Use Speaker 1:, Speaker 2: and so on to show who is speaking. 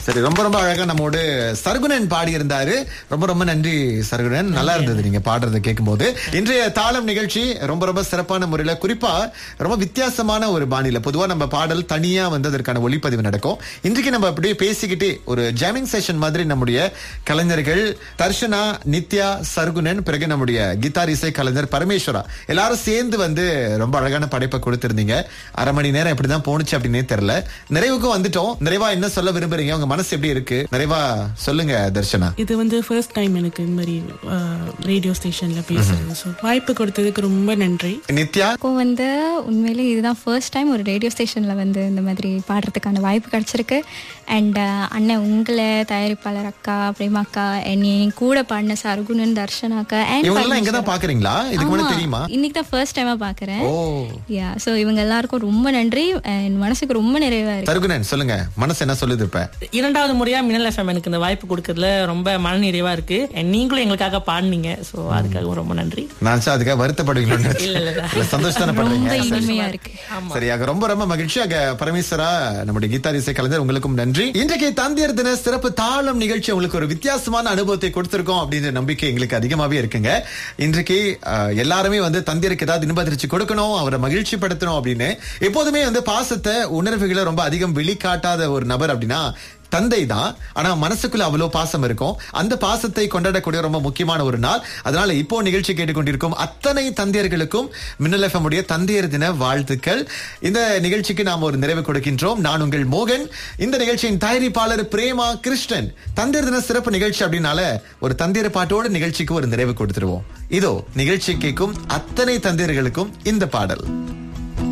Speaker 1: சரி ரொம்ப ரொம்ப அழகா நம்மோடு சர்குணன் பாடி இருந்தாரு ரொம்ப ரொம்ப நன்றி சர்குணன் நல்லா இருந்தது நீங்க பாடுறதை கேட்கும்போது இன்றைய தாளம் நிகழ்ச்சி ரொம்ப ரொம்ப சிறப்பான முறையில குறிப்பா ரொம்ப வித்தியாசமான ஒரு பாணியில பொதுவா நம்ம பாடல் தனியா வந்து அதற்கான ஒளிப்பதிவு நடக்கும் இன்றைக்கு நம்ம அப்படியே பேசிக்கிட்டே ஒரு ஜாமிங் செஷன் மாதிரி நம்முடைய கலைஞர்கள் தர்ஷனா நித்யா சர்குணன் பிறகு நம்முடைய கிட்டார் இசை கலைஞர் பரமேஸ்வரா எல்லாரும் சேர்ந்து வந்து ரொம்ப அழகான படைப்பை கொடுத்திருந்தீங்க அரை மணி நேரம் எப்படிதான் போணுச்சு அப்படின்னே தெரியல நிறைவுக்கும் வந்துட்டோம் நிறைவா என்ன சொல்ல விரும்புறீங்க உங்க மனசு எப்படி இருக்கு நிறைவா சொல்லுங்க தர்ஷனா
Speaker 2: இது வந்து ஃபர்ஸ்ட் டைம் எனக்கு இந்த மாதிரி ரேடியோ ஸ்டேஷன்ல பேசுறது ஸோ வாய்ப்பு கொடுத்ததுக்கு ரொம்ப நன்றி
Speaker 1: நித்யா
Speaker 3: எனக்கும் வந்து உண்மையிலே இதுதான் ஃபர்ஸ்ட் டைம் ஒரு ரேடியோ ஸ்டேஷனில் வந்து இந்த மாதிரி பாடுறதுக்கான வாய்ப்பு கிடச்சிருக்கு அண்ட் அண்ணன் உங்களை தயாரிப்பாளர் அக்கா பிரேமா அக்கா என்னை என் கூட பாடின சர்குணன் தர்ஷன் அக்கா
Speaker 1: இவங்க எல்லாம்
Speaker 3: and
Speaker 1: இங்க தான் பாக்குறீங்களா இதுக்கு முன்னாடி தெரியுமா
Speaker 3: இன்னைக்கு தான் ஃபர்ஸ்ட் டைமாக பார்க்குறேன்
Speaker 1: ஓ
Speaker 3: யா ஸோ இவங்க எல்லாருக்கும் ரொம்ப நன்றி என் மனசுக்கு ரொம்ப நிறைவா இருக்கு
Speaker 1: சர்குணன் சொல்லுங்க மனசு என்ன சொல்லுது இப்ப
Speaker 4: இரண்டாவது முறையா மின்னல் எஃப்எம் எனக்கு இந்த வாய்ப்பு கொடுக்கறதுல ரொம்ப மனநிறைவா இருக்கு And நீங்களும் எங்களுக்காக பாடினீங்க சோ அதுக்காக ரொம்ப நன்றி
Speaker 1: நான் நினைச்சா அதுக்காக வருத்தப்படுவீங்களோன்னு
Speaker 4: இல்ல, இல்ல.
Speaker 1: நினைச்சேன். இல்ல சந்தோஷம்
Speaker 3: ரொம்ப
Speaker 1: பண்றீங்க
Speaker 3: இனிமையா இருக்கு
Speaker 1: சரி ஆக ரொம்ப ரொம்ப மகிழ்ச்சி ஆக பரமேஸ்வரா நம்முடைய கீதார் இசை கலைஞர் உங்களுக்கும் நன்றி இன்றைக்கு தந்தையர் தின சிறப்பு தாளம் நிகழ்ச்சி உங்களுக்கு ஒரு வித்தியாசமான அனுபவத்தை கொடுத்திருக்கோம் அப்படின்ற நம்பிக்கை எங்களுக்கு அதிகமாவே இருக்குங்க இன்றைக்கு அஹ், எல்லாருமே வந்து தந்தையருக்கு ஏதாவது இன்பதிர்ச்சி கொடுக்கணும் அவரை மகிழ்ச்சி படுத்தணும் அப்படின்னு எப்போதுமே வந்து பாசத்தை உணர்வுகளை ரொம்ப அதிகம் வெளிக்காட்டாத ஒரு நபர் அப்படின்னா தந்தை தான் ஆனா மனசுக்குள்ள அவ்வளவு பாசம் இருக்கும் அந்த பாசத்தை கொண்டாடக்கூடிய ரொம்ப முக்கியமான ஒரு நாள் அதனால இப்போ நிகழ்ச்சி கேட்டுக்கொண்டிருக்கும் அத்தனை தந்தையர்களுக்கும் மின்னல் எஃப்எம் உடைய தந்தையர் தின வாழ்த்துக்கள் இந்த நிகழ்ச்சிக்கு நாம் ஒரு நிறைவு கொடுக்கின்றோம் நான் உங்கள் மோகன் இந்த நிகழ்ச்சியின் தயாரிப்பாளர் பிரேமா கிருஷ்ணன் தந்தையர் தின சிறப்பு நிகழ்ச்சி அப்படின்னால ஒரு தந்தையர் பாட்டோடு நிகழ்ச்சிக்கு ஒரு நிறைவு கொடுத்துருவோம் இதோ நிகழ்ச்சி கேட்கும் அத்தனை தந்தையர்களுக்கும் இந்த பாடல்